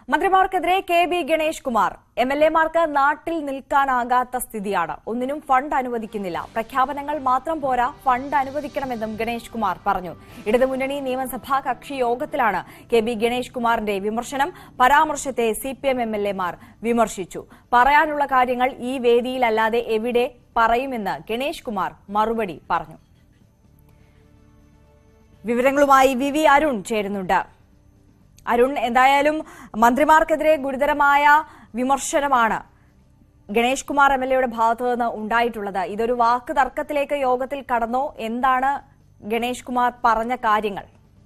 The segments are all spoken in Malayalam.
മന്ത്രിമാർക്കെതിരെ K B Ganesh Kumar M L എമാർക്ക് നാട്ടിൽ നിൽക്കാനാകാത്ത സ്ഥിതിയാണ് ഒന്നിനും ഫണ്ട് അനുവദിക്കുന്നില്ല പ്രഖ്യാപനങ്ങൾ മാത്രം പോരാ ഫണ്ട് അനുവദിക്കണമെന്നും ഗണേഷ് കുമാർ പറഞ്ഞു ഇടതുമുന്നണി നിയമസഭാ കക്ഷി യോഗത്തിലാണ് കെ ബി ഗണേഷ് കുമാറിന്റെ വിമർശനം പരാമർശത്തെ C P M M L എമാർ വിമർശിച്ചു പറയാനുള്ള കാര്യങ്ങൾ ഈ വേദിയിലല്ലാതെ എവിടെ പറയുമെന്ന് ഗണേഷ് കുമാർ മറുപടി പറഞ്ഞു വിവരങ്ങളുമായി വി വി അരുൺ ചേരുന്നുണ്ട് അരുൺ എന്തായാലും മന്ത്രിമാർക്കെതിരെ ഗുരുതരമായ വിമർശനമാണ് ഗണേഷ് കുമാർ എം എൽ എയുടെ ഭാഗത്തു നിന്ന് ഉണ്ടായിട്ടുള്ളത് ഇതൊരു വാക്ക് തർക്കത്തിലേക്ക് യോഗത്തിൽ കടന്നോ എന്താണ് ഗണേഷ് കുമാർ പറഞ്ഞ കാര്യങ്ങൾ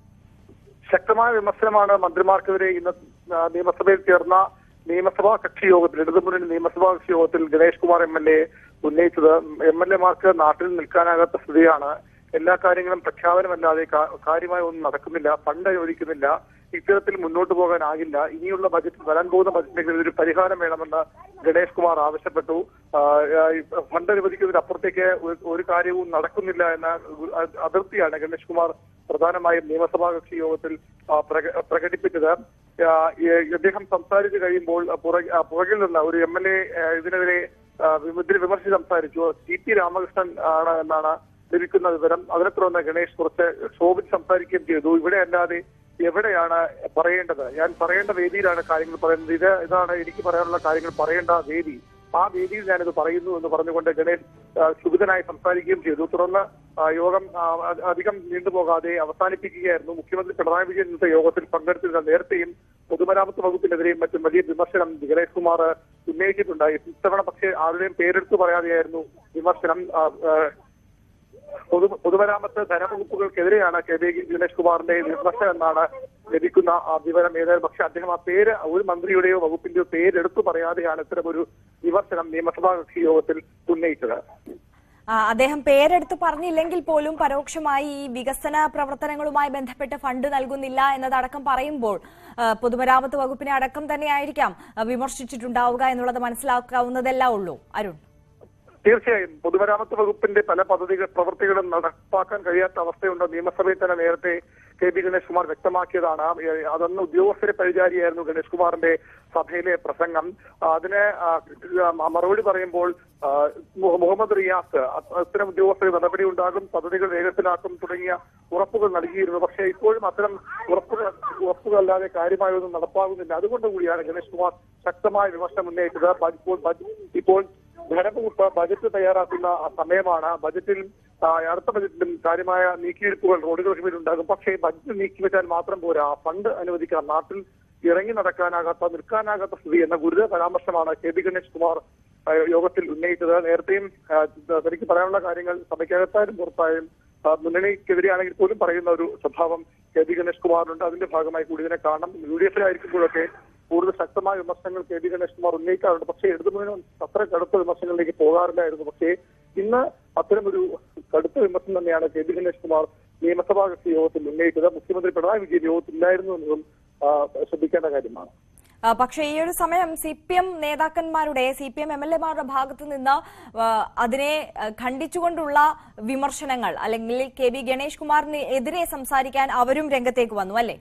ശക്തമായ വിമർശനമാണ് മന്ത്രിമാർക്കെതിരെ ഇന്ന് ആ, നിയമസഭയിൽ ചേർന്ന നിയമസഭാ കക്ഷി യോഗത്തിൽ ഇടതുമുന്നണി നിയമസഭാ കക്ഷി യോഗത്തിൽ Ganesh Kumar M L A ഉന്നയിച്ചത് എം എൽ എമാർക്ക് നാട്ടിൽ നിൽക്കാനാകാത്ത സ്ഥിതിയാണ് എല്ലാ കാര്യങ്ങളും പ്രഖ്യാപനമല്ലാതെ കാ- കാര്യമായ ഒന്നും നടക്കുന്നില്ല ഫണ്ട് അനുവദിക്കുന്നില്ല ഇത്തരത്തിൽ മുന്നോട്ട് പോകാനാകില്ല ഇനിയുള്ള ബജറ്റ് വരാൻ പോകുന്ന ബജറ്റിലേക്ക് ഒരു പരിഹാരം വേണമെന്ന് ഗണേഷ് കുമാർ ആവശ്യപ്പെട്ടു ആ, ആ, ഈ ഫണ്ട് അനുവദിക്കുന്നതിന് അപ്പുറത്തേക്ക് ഒരു- ഒരു കാര്യവും നടക്കുന്നില്ല എന്ന ഒരു അ- അതിർത്തിയാണ് ഗണേഷ് കുമാർ പ്രധാനമായും നിയമസഭാ കക്ഷി യോഗത്തിൽ ആ, പ്രക- പ്രകടിപ്പിച്ചത് ആ, ഈ അദ്ദേഹം സംസാരിച്ചു കഴിയുമ്പോൾ പുറകെ- ആ, പുറകിൽ നിന്ന് ഒരു എം എൽ എ ഇതിനെതിരെ ആ, വിമ- ഇതിനെ വിമർശിച്ച് സംസാരിച്ചു ടി പി രാമകൃഷ്ണൻ ആണ് എന്നാണ് ലഭിക്കുന്ന വിവരം അതിനെ തുടർന്ന് ഗണേഷ് കുറച്ച് ശോഭിച്ച് സംസാരിക്കുകയും ചെയ്തു ഇവിടെ അല്ലാതെ എവിടെയാണ് പറയേണ്ടത് ഞാൻ പറയേണ്ട വേദിയിലാണ് കാര്യങ്ങൾ പറയുന്നത് ഇത് ഇതാണ് എനിക്ക് പറയാനുള്ള കാര്യങ്ങൾ പറയേണ്ട വേദി ആ വേദിയിൽ ഞാനിത് പറയുന്നു എന്ന് പറഞ്ഞുകൊണ്ട് ഗണേഷ് ആ, ക്ഷുഭിതനായി സംസാരിക്കുകയും ചെയ്തു തുടർന്ന് ആ, യോഗം ആ, അ- അധികം നീണ്ടുപോകാതെ അവസാനിപ്പിക്കുകയായിരുന്നു മുഖ്യമന്ത്രി പിണറായി വിജയൻ ഇന്നത്തെ യോഗത്തിൽ പങ്കെടുത്തിരുന്ന നേരത്തെയും പൊതുമരാമത്ത് വകുപ്പിനെതിരെയും മറ്റും വലിയ വിമർശനം ഗണേഷ് കുമാർ ഉന്നയിച്ചിട്ടുണ്ടായി ഇത്തവണ പക്ഷേ ആരുടെയും പേരെടുത്ത് പറയാതെയായിരുന്നു വിമർശനം ആ, ആ, പൊതു പൊതുമരാമത്ത് ധനവകുപ്പുകൾക്കെതിരെയാണ് കെ വി ഗണേഷ് കുമാറിന്റെ വിമർശനം എന്നാണ് ലഭിക്കുന്ന ആ വിവരം ഏതായാലും പക്ഷെ അദ്ദേഹം ആ പേര് ഒരു മന്ത്രിയുടെയോ വകുപ്പിന്റെയോ പേരെടുത്തു പറയാതെയാണ് ഇത്തരം ഒരു വിമർശനം നിയമസഭാ കക്ഷി യോഗത്തിൽ ഉന്നയിച്ചത് ആ, അദ്ദേഹം പേരെടുത്ത് പറഞ്ഞില്ലെങ്കിൽ പോലും പരോക്ഷമായി ഈ വികസന പ്രവർത്തനങ്ങളുമായി ബന്ധപ്പെട്ട് ഫണ്ട് നൽകുന്നില്ല എന്നതടക്കം പറയുമ്പോൾ ആ, പൊതുമരാമത്ത് വകുപ്പിനെ അടക്കം തന്നെയായിരിക്കാം ആ, വിമർശിച്ചിട്ടുണ്ടാവുക എന്നുള്ളത് മനസ്സിലാക്കാവുന്നതല്ല ഉള്ളൂ അരുൺ തീർച്ചയായും പൊതുമരാമത്ത് വകുപ്പിന്റെ പല പദ്ധതികൾ പ്രവൃത്തികളും നടപ്പാക്കാൻ കഴിയാത്ത അവസ്ഥയുണ്ട് നിയമസഭയിൽ തന്നെ നേരത്തെ കെ ബി ഗണേഷ് കുമാർ വ്യക്തമാക്കിയതാണ് ഏ, അതൊന്ന് ഉദ്യോഗസ്ഥരെ പരിചാരിയായിരുന്നു ഗണേഷ് കുമാറിന്റെ സഭയിലെ പ്രസംഗം ആ, അതിന് ആ, ആ, മറുപടി പറയുമ്പോൾ ആ, മു- മുഹമ്മദ് റിയാസ് അ- അത്തരം ഉദ്യോഗസ്ഥർ നടപടി ഉണ്ടാകും പദ്ധതികൾ വേഗത്തിലാക്കും തുടങ്ങിയ ഉറപ്പുകൾ നൽകിയിരുന്നു പക്ഷേ ഇപ്പോഴും അത്തരം ഉറപ്പുകൾ ഉറപ്പുകളല്ലാതെ കാര്യമായൊന്നും നടപ്പാകുന്നില്ല അതുകൊണ്ട് കൂടിയാണ് ഗണേഷ് കുമാർ ശക്തമായ വിമർശനം ഉന്നയിച്ചത് ബ- ഇപ്പോൾ ബജ- ഇപ്പോൾ ധനവകുപ്പ് ബജറ്റ് തയ്യാറാക്കുന്ന ആ സമയമാണ് ബജറ്റിൽ ആ, അടുത്ത ബജറ്റിലും കാര്യമായ നീക്കിയിരിപ്പുകൾ റോഡുകൾക്ക് മേൽ ഉണ്ടാകും പക്ഷേ ബജറ്റ് നീക്കിവെച്ചാൽ മാത്രം പോരാ ഫണ്ട് അനുവദിക്കണം നാട്ടിൽ ഇറങ്ങി നടക്കാനാകാത്ത നിൽക്കാനാകാത്ത സ്ഥിതി എന്ന ഗുരുതര പരാമർശമാണ് കെ ബി ഗണേഷ് കുമാർ ആ, യോഗത്തിൽ ഉന്നയിച്ചത് നേരത്തെയും ആ, തനിക്ക് പറയാനുള്ള കാര്യങ്ങൾ സഭയ്ക്കകത്തായാലും പുറത്തായാലും ആ, മുന്നണിക്കെതിരെയാണെങ്കിൽ പോലും പറയുന്ന ഒരു സ്വഭാവം കെ ബി ഗണേഷ് കുമാറിനുണ്ട് അതിന്റെ ഭാഗമായി കൂടി ഇതിനെ കാണണം യു ഡി എഫിലായിരിക്കുമ്പോഴൊക്കെ കൂടുതൽ ശക്തമായ വിമർശനങ്ങൾ കെ ബി ഗണേഷ് കുമാർ ഉന്നയിക്കാറുണ്ട് പക്ഷേ ഇടതുമുന്നണി അത്ര കടുത്ത വിമർശനങ്ങളിലേക്ക് പോകാറില്ലായിരുന്നു പക്ഷേ ഇന്ന് അത്തരമൊരു കടുത്ത വിമർശനം തന്നെയാണ് കെ ബി ഗണേഷ് കുമാർ നിയമസഭാ കക്ഷി യോഗത്തിൽ ഉന്നയിച്ചത് മുഖ്യമന്ത്രി പിണറായി വിജയൻ യോഗത്തില്ലായിരുന്നു എന്നതും ആ, ശ്രദ്ധിക്കേണ്ട കാര്യമാണ് ആ, പക്ഷേ ഈ ഒരു സമയം സി പി എം നേതാക്കന്മാരുടെ C P M M L എമാരുടെ ഭാഗത്തു നിന്ന് ആ, അതിനെ ആ, ഖണ്ഡിച്ചുകൊണ്ടുള്ള വിമർശനങ്ങൾ അല്ലെങ്കിൽ കെ ബി ഗണേഷ് കുമാറിന് എതിരെ സംസാരിക്കാൻ അവരും രംഗത്തേക്ക് വന്നു അല്ലേ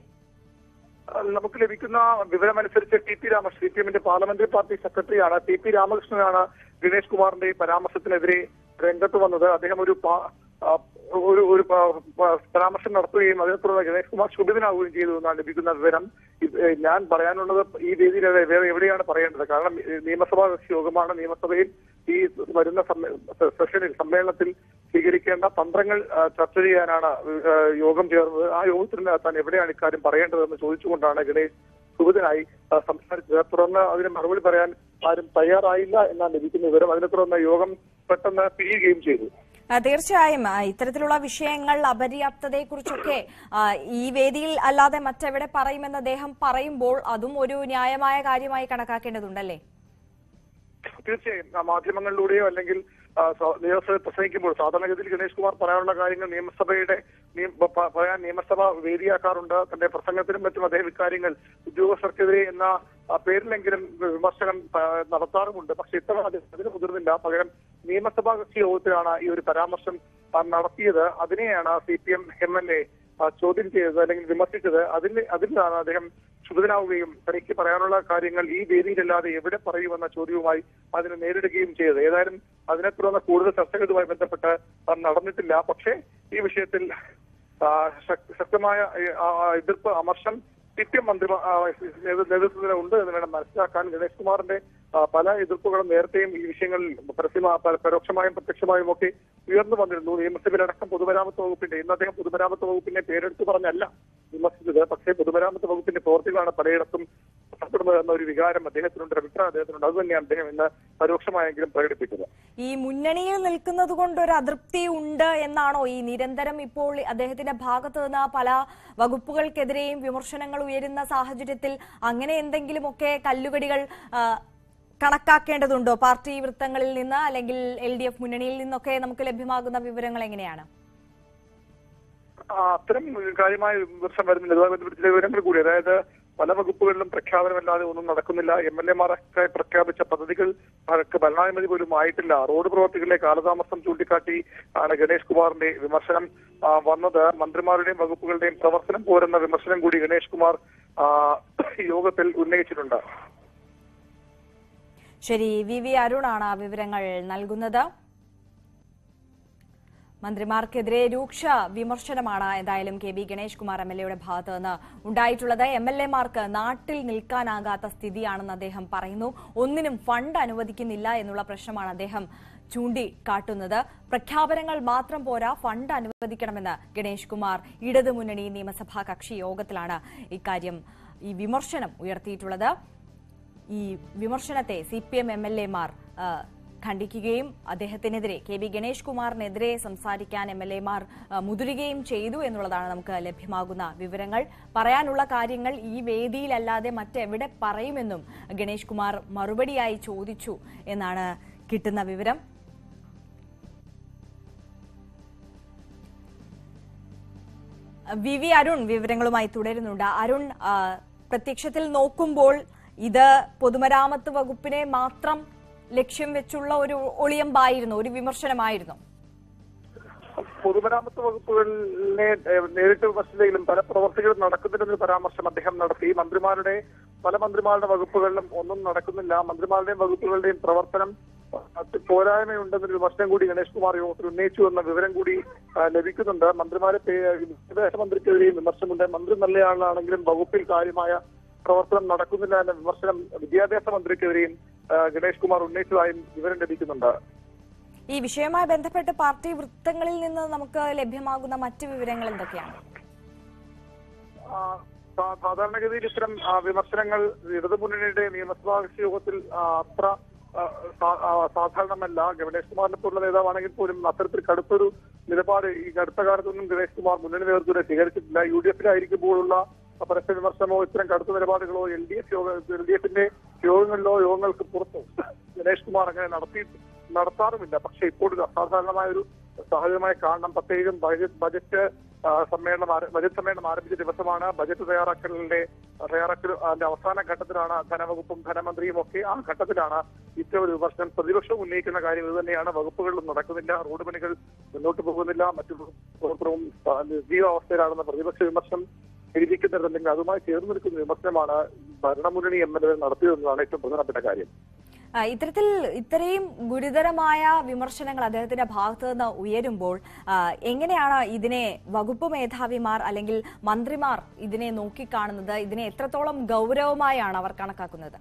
നമുക്ക് ലഭിക്കുന്ന വിവരമനുസരിച്ച് T P Ramakrishnan C P എമ്മിന്റെ പാർലമെന്ററി പാർട്ടി സെക്രട്ടറിയാണ് ടി പി രാമകൃഷ്ണനാണ് ഗണേഷ് കുമാറിന്റെ ഈ പരാമർശത്തിനെതിരെ രംഗത്ത് വന്നത് അദ്ദേഹം ഒരു പാ- ആ, ഒരു ഒരു പ- പ- പരാമർശം നടത്തുകയും അതിനെ തുടർന്ന് ഗണേഷ് കുമാർ ക്ഷുഭിതനാവുകയും ചെയ്തു എന്നാണ് ലഭിക്കുന്ന വിവരം ഇത് ഏ, ഞാൻ പറയാനുള്ളത് ഈ വേദിയിൽ അല്ല, വേറെ എവിടെയാണ് പറയേണ്ടത് കാരണം ഏ, നിയമസഭാ കക്ഷി യോഗമാണ് നിയമസഭയിൽ ഈ വരുന്ന സമ്മേ- സെ- സെഷനിൽ സമ്മേളനത്തിൽ സ്വീകരിക്കേണ്ട തന്ത്രങ്ങൾ ആ, ചർച്ച ചെയ്യാനാണ് ആ, യോഗം ചേർന്നത് ആ യോഗത്തിൽ താൻ എവിടെയാണ് ഇക്കാര്യം പറയേണ്ടതെന്ന് ചോദിച്ചുകൊണ്ടാണ് ഗണേഷ് സുഹൃത്തിനായി സംസാരിച്ചത് തുടർന്ന് അതിന് മറുപടി പറയാൻ ആരും തയ്യാറായില്ല എന്നാണ് ലഭിക്കുന്ന വിവരം അതിനെ തുടർന്ന് യോഗം പെട്ടെന്ന് പിരിയുകയും ചെയ്തു ആ, തീർച്ചയായും ആ, ഇത്തരത്തിലുള്ള വിഷയങ്ങൾ അപര്യാപ്തതയെക്കുറിച്ചൊക്കെ ആ, ഈ വേദിയിൽ അല്ലാതെ മറ്റെവിടെ പറയുമെന്ന് അദ്ദേഹം പറയുമ്പോൾ അതും ഒരു ന്യായമായ കാര്യമായി കണക്കാക്കേണ്ടതുണ്ടല്ലേ തീർച്ചയായും ആ, മാധ്യമങ്ങളിലൂടെയോ അല്ലെങ്കിൽ ആ, സ- നിയമസഭയിൽ പ്രസംഗിക്കുമ്പോൾ സാധാരണഗതിയിൽ ഗണേഷ് കുമാർ പറയാനുള്ള കാര്യങ്ങൾ നിയമസഭയുടെ നിയ- പ- പറയാൻ നിയമസഭ വേദിയാക്കാറുണ്ട് തന്റെ പ്രസംഗത്തിനും മറ്റും അദ്ദേഹം ഇക്കാര്യങ്ങൾ ഉദ്യോഗസ്ഥർക്കെതിരെ എന്ന ആ, പേരിലെങ്കിലും വിമർശനം ആ, നടത്താറുമുണ്ട് പക്ഷെ ഇത്തവണ അദ്ദേഹം അതിന് മുതിർന്നില്ല പകരം നിയമസഭാ കക്ഷി യോഗത്തിലാണ് ഈ ഒരു പരാമർശം ആ, നടത്തിയത് അതിനെയാണ് C P M M L A ആ, ചോദ്യം ചെയ്തത് അല്ലെങ്കിൽ വിമർശിച്ചത് അതിൽ അതിലാണ് അദ്ദേഹം ക്ഷുഭിതനാവുകയും തനിക്ക് പറയാനുള്ള കാര്യങ്ങൾ ഈ വേദിയിലല്ലാതെ എവിടെ പറയുമെന്ന ചോദ്യവുമായി അതിനെ നേരിടുകയും ചെയ്തത് ഏതായാലും അതിനെ തുടർന്ന് കൂടുതൽ ചർച്ചകളുമായി ബന്ധപ്പെട്ട് അത് നടന്നിട്ടില്ല പക്ഷേ ഈ വിഷയത്തിൽ ആ, ശക്ത- ശക്തമായ ഏ, ആ, എതിർപ്പ് അമർഷം സി പി എം മന്ത്രി നേതൃത്വത്തിന് ഉണ്ട് എന്ന് വേണം മനസ്സിലാക്കാൻ ഗണേഷ് കുമാറിന്റെ ആ, പല എതിർപ്പുകളും നേരത്തെയും ഈ വിഷയങ്ങളിൽ പരസ്യമാ പ- പരോക്ഷമായും പ്രത്യക്ഷമായും ഒക്കെ ഉയർന്നു വന്നിരുന്നു നിയമസഭയിലടക്കം പൊതുമരാമത്ത് വകുപ്പിന്റെ ഇന്ന് അദ്ദേഹം പൊതുമരാമത്ത് വകുപ്പിനെ പേരെടുത്ത് പറഞ്ഞല്ല വിമർശിച്ചത് പക്ഷേ പൊതുമരാമത്ത് വകുപ്പിന്റെ പ്രവർത്തികളാണ് പലയിടത്തും നഷ്ടപ്പെടുന്നത് എന്ന ഒരു വികാരം അദ്ദേഹത്തിനുണ്ട് ഒരു അഭിപ്രായം അദ്ദേഹത്തിനുണ്ട് അത് തന്നെയാണ് അദ്ദേഹം ഇന്ന് പരോക്ഷമായെങ്കിലും പ്രകടിപ്പിച്ചത് ഈ മുന്നണിയിൽ നിൽക്കുന്നത് കൊണ്ട് ഒരു അതൃപ്തി ഉണ്ട് എന്നാണോ ഈ നിരന്തരം ഇപ്പോൾ അദ്ദേഹത്തിന്റെ ഭാഗത്ത് നിന്ന് പല വകുപ്പുകൾക്കെതിരെയും വിമർശനങ്ങൾ ഉയരുന്ന സാഹചര്യത്തിൽ അങ്ങനെ എന്തെങ്കിലുമൊക്കെ കല്ലുകടികൾ ആ, കണക്കാക്കേണ്ടതുണ്ടോ പാർട്ടി വൃത്തങ്ങളിൽ നിന്ന് അല്ലെങ്കിൽ എൽ ഡി എഫ് മുന്നണിയിൽ നിന്നൊക്കെ നമുക്ക് ലഭ്യമാകുന്ന വിവരങ്ങൾ എങ്ങനെയാണ് ആ, അത്തരം കാര്യമായ വിമർശനം വരുന്നില്ല ഇതുമായി ബന്ധപ്പെട്ട ചില വിവരങ്ങൾ കൂടി അതായത് പല വകുപ്പുകളിലും പ്രഖ്യാപനമല്ലാതെ ഒന്നും നടക്കുന്നില്ല എം എൽ എമാരൊക്കെ പ്രഖ്യാപിച്ച പദ്ധതികൾ അവർക്ക് ഭരണാനുമതി പോലും ആയിട്ടില്ല റോഡ് പ്രവർത്തികളിലെ കാലതാമസം ചൂണ്ടിക്കാട്ടി ആണ് ഗണേഷ് കുമാറിന്റെ വിമർശനം ആ, വന്നത് മന്ത്രിമാരുടെയും വകുപ്പുകളുടെയും പ്രവർത്തനം പോരെന്ന വിമർശനം കൂടി ഗണേഷ് കുമാർ ആ, യോഗത്തിൽ ഉന്നയിച്ചിട്ടുണ്ട് ശരി വി വി അരുണാണ് ആ വിവരങ്ങൾ നൽകുന്നത് മന്ത്രിമാർക്കെതിരെ രൂക്ഷ വിമർശനമാണ് എന്തായാലും K B Ganesh Kumar M L എയുടെ ഭാഗത്ത് നിന്ന് ഉണ്ടായിട്ടുള്ളത് എം എൽ എമാർക്ക് നാട്ടിൽ നിൽക്കാനാകാത്ത സ്ഥിതിയാണെന്ന് അദ്ദേഹം പറയുന്നു ഒന്നിനും ഫണ്ട് അനുവദിക്കുന്നില്ല എന്നുള്ള പ്രശ്നമാണ് അദ്ദേഹം ചൂണ്ടിക്കാട്ടുന്നത് പ്രഖ്യാപനങ്ങൾ മാത്രം പോരാ ഫണ്ട് അനുവദിക്കണമെന്ന് ഗണേഷ് കുമാർ ഇടതുമുന്നണി നിയമസഭാ കക്ഷി യോഗത്തിലാണ് ഇക്കാര്യം ഈ വിമർശനം ഉയർത്തിയിട്ടുള്ളത് ഈ വിമർശനത്തെ C P M M L എമാർ ഖണ്ഡിക്കുകയും അദ്ദേഹത്തിനെതിരെ കെ വി ഗണേഷ് കുമാറിനെതിരെ സംസാരിക്കാൻ എം എൽ എമാർ മുതിരുകയും ചെയ്തു എന്നുള്ളതാണ് നമുക്ക് ലഭ്യമാകുന്ന വിവരങ്ങൾ പറയാനുള്ള കാര്യങ്ങൾ ഈ വേദിയിലല്ലാതെ മറ്റെവിടെ പറയുമെന്നും ഗണേഷ് കുമാർ മറുപടിയായി ചോദിച്ചു എന്നാണ് കിട്ടുന്ന വിവരം വി വി അരുൺ വിവരങ്ങളുമായി തുടരുന്നുണ്ട് അരുൺ ആ, പ്രത്യക്ഷത്തിൽ നോക്കുമ്പോൾ ഇത് പൊതുമരാമത്ത് വകുപ്പിനെ മാത്രം ലക്ഷ്യം വെച്ചുള്ള ഒരു ഒളിയമ്പായിരുന്നു ഒരു വിമർശനമായിരുന്നു പൊതുമരാമത്ത് വകുപ്പുകളിലെ ഏഹ്, നേരിട്ട് വിമർശിച്ചെങ്കിലും പല പ്രവർത്തികളും നടക്കുന്നില്ലെന്നൊരു പരാമർശം അദ്ദേഹം നടത്തി മന്ത്രിമാരുടെ പല മന്ത്രിമാരുടെ വകുപ്പുകളിലും ഒന്നും നടക്കുന്നില്ല മന്ത്രിമാരുടെയും വകുപ്പുകളുടെയും പ്രവർത്തനം അത് പോരായ്മയുണ്ടെന്നൊരു വിമർശനം കൂടി ഗണേഷ് കുമാർ യോഗത്തിൽ ഉന്നയിച്ചു എന്ന വിവരം കൂടി ആ, ലഭിക്കുന്നുണ്ട് മന്ത്രിമാരെ പേ- വിദ്യാഭ്യാസ മന്ത്രിക്കെതിരെയും വിമർശനമുണ്ട് മന്ത്രി നല്ലയാളാണെങ്കിലും വകുപ്പിൽ കാര്യമായ പ്രവർത്തനം നടക്കുന്നില്ല എന്ന വിമർശനം വിദ്യാഭ്യാസ മന്ത്രിക്കെതിരെയും ആ, ഗണേഷ് കുമാർ ഉന്നയിച്ചതായും വിവരം ലഭിക്കുന്നുണ്ട് ഈ വിഷയവുമായി ബന്ധപ്പെട്ട് പാർട്ടി വൃത്തങ്ങളിൽ നിന്ന് നമുക്ക് ലഭ്യമാകുന്ന മറ്റ് വിവരങ്ങൾ എന്തൊക്കെയാണ് ആ, സാ- സാധാരണഗതിയിൽ ഇത്തരം ആ, വിമർശനങ്ങൾ ഇടതുമുന്നണിയുടെ നിയമസഭാ കക്ഷി യോഗത്തിൽ ആ, അത്ര ആ, സാ- ആ, സാധാരണമല്ല ഗണേഷ് കുമാറിനെ പോലുള്ള നേതാവാണെങ്കിൽ പോലും അത്തരത്തിൽ കടുത്തൊരു നിലപാട് ഈ അടുത്ത കാലത്തൊന്നും ഗണേഷ് കുമാർ മുന്നണി നേതൃത്വത്തെ സ്വീകരിച്ചിട്ടില്ല യു ഡി എഫിലായിരിക്കുമ്പോഴുള്ള പരസ്യ വിമർശനമോ ഇത്തരം കടുത്ത നിലപാടുകളോ എൽ ഡി എഫ് യോഗ എൽ ഡി എഫിന്റെ യോഗങ്ങളിലോ യോഗങ്ങൾക്ക് പുറത്തോ ഗണേഷ് കുമാർ അങ്ങനെ നടത്തി നടത്താറുമില്ല പക്ഷെ ഇപ്പോൾ ഒരു അസാധാരണമായ ഒരു സാഹചര്യമായി കാണണം പ്രത്യേകിച്ചും ബജറ്റ് ബജറ്റ് ആ, സമ്മേളനം ആര- ബജറ്റ് സമ്മേളനം ആരംഭിച്ച ദിവസമാണ് ബജറ്റ് തയ്യാറാക്കലിന്റെ തയ്യാറാക്കൽ അതിന്റെ അവസാന ഘട്ടത്തിലാണ് ധനവകുപ്പും ധനമന്ത്രിയും ഒക്കെ ആ ഘട്ടത്തിലാണ് ഇത്തരം ഒരു വിമർശനം പ്രതിപക്ഷം ഉന്നയിക്കുന്ന കാര്യം ഇത് തന്നെയാണ് വകുപ്പുകളിലും നടക്കുന്നില്ല റോഡ് പണികൾ മുന്നോട്ട് പോകുന്നില്ല മറ്റു പ്രവർത്തനവും ആ, നിർജീവാവസ്ഥയിലാണെന്ന പ്രതിപക്ഷ വിമർശനം എഴുതിക്കുന്നില്ലെങ്കിൽ അതുമായി ചേർന്ന് നിൽക്കുന്ന വിമർശനമാണ് ഭരണമുന്നണി എം എൽ എ നടത്തിയതെന്നതാണ് ഏറ്റവും പ്രധാനപ്പെട്ട കാര്യം ആ, ഇത്തരത്തിൽ ഇത്രയും ഗുരുതരമായ വിമർശനങ്ങൾ അദ്ദേഹത്തിന്റെ ഭാഗത്തു നിന്ന് ഉയരുമ്പോൾ ആ, എങ്ങനെയാണ് ഇതിനെ വകുപ്പ് മേധാവിമാർ അല്ലെങ്കിൽ മന്ത്രിമാർ ഇതിനെ നോക്കിക്കാണുന്നത് ഇതിനെ എത്രത്തോളം ഗൗരവമായാണ് അവർ കണക്കാക്കുന്നത്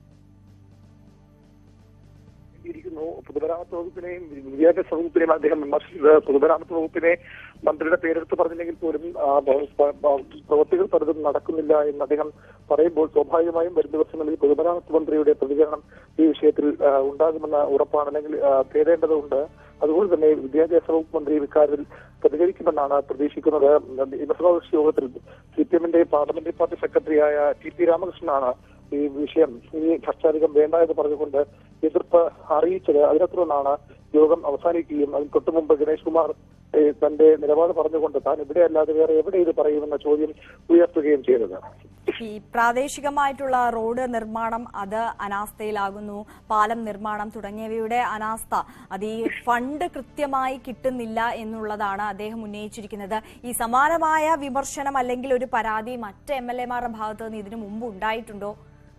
ഇരിക്കുന്നു പൊതുമരാമത്ത് വകുപ്പിനെയും വിദ്യാഭ്യാസ വകുപ്പിനെയും അദ്ദേഹം വിമർശിച്ചത് പൊതുമരാമത്ത് വകുപ്പിനെ മന്ത്രിയുടെ പേരെടുത്ത് പറഞ്ഞില്ലെങ്കിൽ പോലും ആ, ബ- ബ- ബ- പ്രവൃത്തികൾ പലതും നടക്കുന്നില്ല എന്ന് അദ്ദേഹം പറയുമ്പോൾ സ്വാഭാവികമായും വരും ദിവസങ്ങളിൽ പൊതുമരാമത്ത് മന്ത്രിയുടെ പ്രതികരണം ഈ വിഷയത്തിൽ ആ, ഉണ്ടാകുമെന്ന ഉറപ്പാണ് അല്ലെങ്കിൽ ആ, തേടേണ്ടതുണ്ട് അതുപോലെ തന്നെ വിദ്യാഭ്യാസ വകുപ്പ് മന്ത്രി ഇക്കാര്യത്തിൽ പ്രതികരിക്കുമെന്നാണ് പ്രതീക്ഷിക്കുന്നത് നിയമസഭാ കക്ഷി യോഗത്തിൽ സി പി എമ്മിന്റെ പാർലമെന്ററി പാർട്ടി സെക്രട്ടറിയായ ടി പി രാമകൃഷ്ണനാണ് ഈ വിഷയം ഈ ഭ്രഷ്ടാധികം വേണ്ട എന്ന് പറഞ്ഞുകൊണ്ട് എതിർപ്പ് അറിയിച്ചത് അതിനെ തുടർന്നാണ് യോഗം അവസാനിക്കുകയും അതിന് തൊട്ടു മുമ്പ് ഗണേഷ് കുമാർ ഏഹ്, തന്റെ നിലപാട് പറഞ്ഞുകൊണ്ട് താൻ ഇവിടെ അല്ലാതെ വേറെ എവിടെ ഇത് പറയുമെന്ന ചോദ്യം ഉയർത്തുകയും ചെയ്തത് ഈ പ്രാദേശികമായിട്ടുള്ള റോഡ് നിർമ്മാണം അത് അനാസ്ഥയിലാകുന്നു പാലം നിർമ്മാണം തുടങ്ങിയവയുടെ അനാസ്ഥ അത് ഈ ഫണ്ട് കൃത്യമായി കിട്ടുന്നില്ല എന്നുള്ളതാണ് അദ്ദേഹം ഉന്നയിച്ചിരിക്കുന്നത് ഈ സമാനമായ വിമർശനം അല്ലെങ്കിൽ ഒരു പരാതി മറ്റ് എം എൽ എമാരുടെ ഭാഗത്ത് നിന്ന് ഇതിനു മുമ്പ് ഉണ്ടായിട്ടുണ്ടോ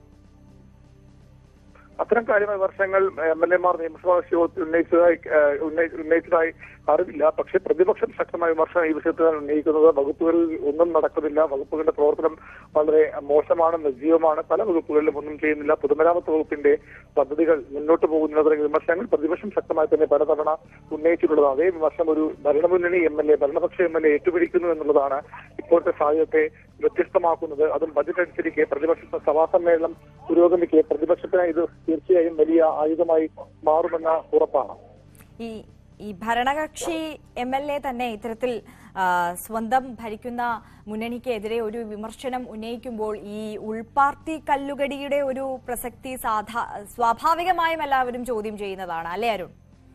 അത്തരം കാര്യമായ വിമർശനങ്ങൾ എം എൽ എമാർ നിയമസഭാ യോഗത്തിൽ ഉന്നയിച്ചതായി ഏഹ്, ഉന്നയി- ഉന്നയിച്ചതായി അറിവില്ല പക്ഷേ പ്രതിപക്ഷം ശക്തമായ വിമർശനം ഈ വിഷയത്തിൽ ഉന്നയിക്കുന്നത് വകുപ്പുകളിൽ ഒന്നും നടക്കുന്നില്ല വകുപ്പുകളുടെ പ്രവർത്തനം വളരെ മോശമാണ് നിർജീവമാണ് പല വകുപ്പുകളിലും ഒന്നും ചെയ്യുന്നില്ല പൊതുമരാമത്ത് വകുപ്പിന്റെ പദ്ധതികൾ മുന്നോട്ട് പോകുന്ന തുടങ്ങിയ വിമർശനങ്ങൾ പ്രതിപക്ഷം ശക്തമായി തന്നെ പലതവണ ഉന്നയിച്ചിട്ടുള്ളതാണ് അതേ വിമർശനം ഒരു ഭരണമുന്നണി എം എൽ എ ഭരണപക്ഷ എം എൽ എ ഏറ്റുപിടിക്കുന്നു എന്നുള്ളതാണ് ഇപ്പോഴത്തെ സാഹചര്യത്തെ വ്യത്യസ്തമാക്കുന്നത് അതും ബജറ്റ് അനുസരിക്കെ പ്രതിപക്ഷ സഭാ സമ്മേളനം പുരോഗമിക്കെ പ്രതിപക്ഷത്തിന് ഇത് തീർച്ചയായും വലിയ ആയുധമായി മാറുമെന്ന ഉറപ്പാണ് ഈ ഈ ഭരണകക്ഷി എം എൽ എ തന്നെ ഇത്തരത്തിൽ ആ, സ്വന്തം ഭരിക്കുന്ന മുന്നണിക്കെതിരെ ഒരു വിമർശനം ഉന്നയിക്കുമ്പോൾ ഈ ഉൾപാർട്ടി കല്ലുകടിയുടെ ഒരു പ്രസക്തി സാധാ സ്വാഭാവികമായും എല്ലാവരും ചോദ്യം ചെയ്യുന്നതാണ് അല്ലേ അരുൺ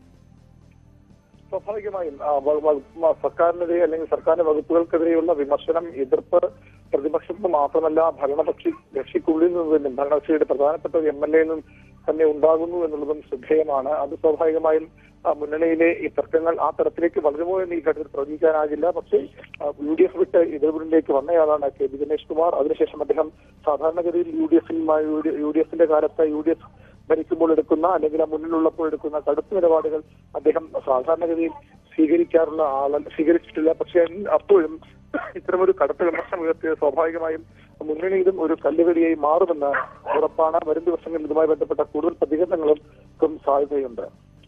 സ്വാഭാവികമായും ആ, വ- വ- വ- സർക്കാരിനെതിരെ അല്ലെങ്കിൽ സർക്കാരിന്റെ വകുപ്പുകൾക്കെതിരെയുള്ള വിമർശനം എതിർപ്പ് പ്രതിപക്ഷത്ത് മാത്രമല്ല ഭരണപക്ഷി കക്ഷിക്കുള്ളിൽ നിന്ന് തന്നെ ഭരണകക്ഷിയുടെ പ്രധാനപ്പെട്ട ഒരു എം എൽ എ നിന്നും തന്നെ ഉണ്ടാകുന്നു എന്നുള്ളതും ശ്രദ്ധേയമാണ് അത് സ്വാഭാവികമായും ആ, മുന്നണിയിലെ ഈ തർക്കങ്ങൾ ആ തരത്തിലേക്ക് വളരുമോ എന്ന് ഈ ഘട്ടത്തിൽ പ്രവചിക്കാനാകില്ല പക്ഷേ യു ഡി എഫ് വിട്ട് എതിർവിലേക്ക് വന്നയാളാണ് കെ ബി ഗണേഷ് കുമാർ അതിനുശേഷം അദ്ദേഹം സാധാരണഗതിയിൽ യു ഡി എഫിൽ യു ഡി എഫിന്റെ കാലത്ത് യു ഡി എഫ് ഭരിക്കുമ്പോൾ എടുക്കുന്ന അല്ലെങ്കിൽ ആ മുന്നിലുള്ളപ്പോൾ എടുക്കുന്ന കടുത്ത നിലപാടുകൾ അദ്ദേഹം സാധാരണഗതിയിൽ സ്വീകരിക്കാറുള്ള ആളല്ല സ്വീകരിച്ചിട്ടില്ല പക്ഷെ അപ്പോഴും ഇത്തരമൊരു കടുത്ത വിമർശനം ഉയർത്തിയത് സ്വാഭാവികമായും മുന്നണിയിലും ഒരു കല്ലുകടിയായി മാറുമെന്ന് ഉറപ്പാണ് വരും ദിവസങ്ങളിൽ ഇതുമായി ബന്ധപ്പെട്ട കൂടുതൽ പ്രതികരണങ്ങളും സാധ്യതയുണ്ട്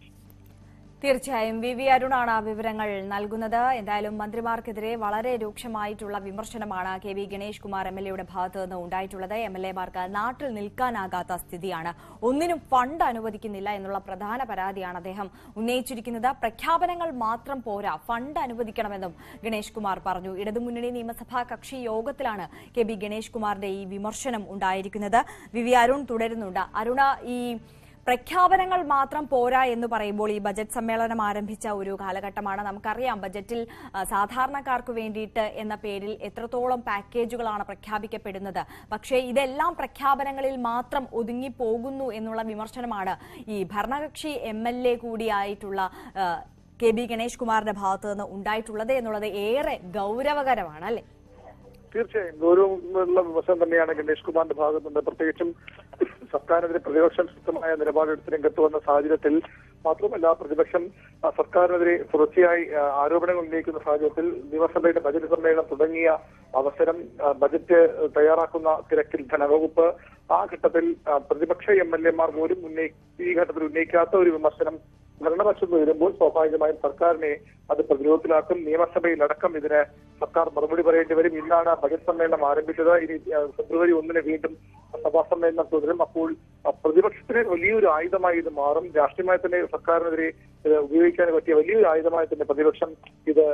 തീർച്ചയായും വി വി അരുണാണ് ആ വിവരങ്ങൾ നൽകുന്നത് എന്തായാലും മന്ത്രിമാർക്കെതിരെ വളരെ രൂക്ഷമായിട്ടുള്ള വിമർശനമാണ് K V Ganesh Kumar M L എയുടെ ഭാഗത്ത് നിന്ന് ഉണ്ടായിട്ടുള്ളത് എം എൽ എമാർക്ക് നാട്ടിൽ നിൽക്കാനാകാത്ത സ്ഥിതിയാണ് ഒന്നിനും ഫണ്ട് അനുവദിക്കുന്നില്ല എന്നുള്ള പ്രധാന പരാതിയാണ് അദ്ദേഹം ഉന്നയിച്ചിരിക്കുന്നത് പ്രഖ്യാപനങ്ങൾ മാത്രം പോരാ ഫണ്ട് അനുവദിക്കണമെന്നും ഗണേഷ് കുമാർ പറഞ്ഞു ഇടതുമുന്നണി നിയമസഭാ കക്ഷി യോഗത്തിലാണ് കെ ബി ഗണേഷ് കുമാറിന്റെ ഈ വിമർശനം ഉണ്ടായിരിക്കുന്നത് വി വി അരുൺ തുടരുന്നുണ്ട് അരുണ ഈ പ്രഖ്യാപനങ്ങൾ മാത്രം പോരാ എന്ന് പറയുമ്പോൾ ഈ ബജറ്റ് സമ്മേളനം ആരംഭിച്ച ഒരു കാലഘട്ടമാണ് നമുക്കറിയാം ബജറ്റിൽ ആ, സാധാരണക്കാർക്ക് വേണ്ടിയിട്ട് എന്ന പേരിൽ എത്രത്തോളം പാക്കേജുകളാണ് പ്രഖ്യാപിക്കപ്പെടുന്നത് പക്ഷേ ഇതെല്ലാം പ്രഖ്യാപനങ്ങളിൽ മാത്രം ഒതുങ്ങി പോകുന്നു എന്നുള്ള വിമർശനമാണ് ഈ ഭരണകക്ഷി എം എൽ എ കൂടിയായിട്ടുള്ള ആ, കെ ബി ഗണേഷ് കുമാറിന്റെ ഭാഗത്തു നിന്ന് ഉണ്ടായിട്ടുള്ളത് എന്നുള്ളത് ഏറെ ഗൗരവകരമാണ് അല്ലേ തീർച്ചയായും ഗൗരവമുള്ള വിമർശനം തന്നെയാണ് ഗണേഷ് കുമാറിന്റെ ഭാഗത്തുനിന്ന് പ്രത്യേകിച്ചും സർക്കാരിനെതിരെ പ്രതിപക്ഷം ശക്തമായ നിലപാടെടുത്ത് രംഗത്ത് വന്ന സാഹചര്യത്തിൽ മാത്രമല്ല പ്രതിപക്ഷം ആ, സർക്കാരിനെതിരെ തുടർച്ചയായി ആ, ആരോപണങ്ങൾ ഉന്നയിക്കുന്ന സാഹചര്യത്തിൽ നിയമസഭയുടെ ബജറ്റ് സമ്മേളനം തുടങ്ങിയ അവസരം ആ, ബജറ്റ് തയ്യാറാക്കുന്ന തിരക്കിൽ ധനവകുപ്പ് ആ ഘട്ടത്തിൽ ആ, പ്രതിപക്ഷ എം എൽ എമാർ പോലും ഉന്നയി ഈ ഘട്ടത്തിൽ ഉന്നയിക്കാത്ത ഒരു വിമർശനം ഭരണപക്ഷം വരുമ്പോൾ സ്വാഭാവികമായും സർക്കാരിനെ അത് പ്രതിരോധത്തിലാക്കും നിയമസഭയിലടക്കം ഇതിന് സർക്കാർ മറുപടി പറയേണ്ടി വരും ഇന്നാണ് ബജറ്റ് സമ്മേളനം ആരംഭിച്ചത് ഇനി ആ, ഫെബ്രുവരി ഒന്നിന് വീണ്ടും സഭാ സമ്മേളനം തുടരും അപ്പോൾ ആ, പ്രതിപക്ഷത്തിന് വലിയൊരു ആയുധമായി ഇത് മാറും രാഷ്ട്രീയമായി തന്നെ സർക്കാരിനെതിരെ ഇത് ഉപയോഗിക്കാൻ പറ്റിയ വലിയൊരു ആയുധമായി തന്നെ പ്രതിപക്ഷം ഇത്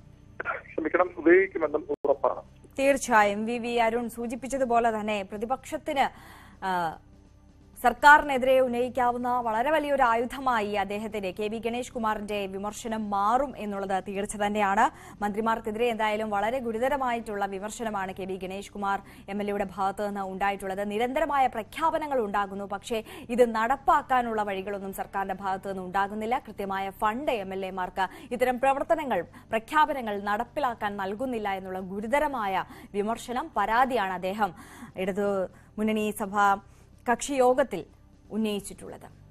ക്ഷമിക്കണം ഉപയോഗിക്കുമെന്നും ഉറപ്പാണ് തീർച്ചയായും വി വി അരുൺ സൂചിപ്പിച്ചതുപോലെ തന്നെ പ്രതിപക്ഷത്തിന് ആ, സർക്കാരിനെതിരെ ഉന്നയിക്കാവുന്ന വളരെ വലിയൊരു ആയുധമായി അദ്ദേഹത്തിന്റെ കെ വി ഗണേഷ് കുമാറിന്റെ വിമർശനം മാറും എന്നുള്ളത് തീർച്ച തന്നെയാണ് മന്ത്രിമാർക്കെതിരെ എന്തായാലും വളരെ ഗുരുതരമായിട്ടുള്ള വിമർശനമാണ് K V Ganesh Kumar M L എയുടെ ഭാഗത്തു നിന്ന് ഉണ്ടായിട്ടുള്ളത് നിരന്തരമായ പ്രഖ്യാപനങ്ങൾ ഉണ്ടാകുന്നു പക്ഷേ ഇത് നടപ്പാക്കാനുള്ള വഴികളൊന്നും സർക്കാരിന്റെ ഭാഗത്തു നിന്ന് ഉണ്ടാകുന്നില്ല കൃത്യമായ ഫണ്ട് എം എൽ എമാർക്ക് ഇത്തരം പ്രവർത്തനങ്ങൾ പ്രഖ്യാപനങ്ങൾ നടപ്പിലാക്കാൻ നൽകുന്നില്ല എന്നുള്ള ഗുരുതരമായ വിമർശനം പരാതിയാണ് അദ്ദേഹം ഇടതു മുന്നണി സഭ കക്ഷി യോഗത്തിൽ ഉന്നയിച്ചിട്ടുള്ളത്